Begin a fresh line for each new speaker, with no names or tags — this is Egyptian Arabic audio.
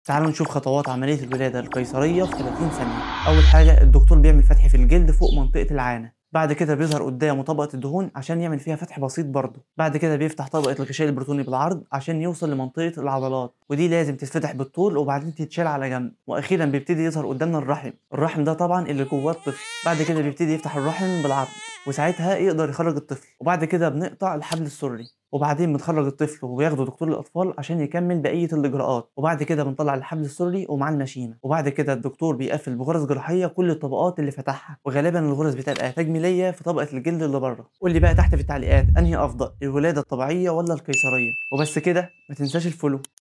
تعالوا نشوف خطوات عملية الولادة القيصرية في 30 ثانية أول حاجة الدكتور بيعمل فتح في الجلد فوق منطقة العانة بعد كده بيظهر قدامه طبقة الدهون عشان يعمل فيها فتح بسيط برضه بعد كده بيفتح طبقة الغشاء البروتوني بالعرض عشان يوصل لمنطقة العضلات ودي لازم تتفتح بالطول وبعدين تتشال على جنب واخيرا بيبتدي يظهر قدامنا الرحم الرحم ده طبعا اللي جواه الطفل بعد كده بيبتدي يفتح الرحم بالعرض وساعتها يقدر يخرج الطفل وبعد كده بنقطع الحبل السري وبعدين بنخرج الطفل وبياخده دكتور الاطفال عشان يكمل بقيه الاجراءات وبعد كده بنطلع الحبل السري ومعاه الماشينه وبعد كده الدكتور بيقفل بغرز جراحيه كل الطبقات اللي فتحها وغالبا الغرز بتبقى تجميليه في طبقه الجلد اللي بره قول لي بقى تحت في التعليقات انهي افضل الولاده الطبيعيه ولا القيصريه وبس كده ما تنساش الفولو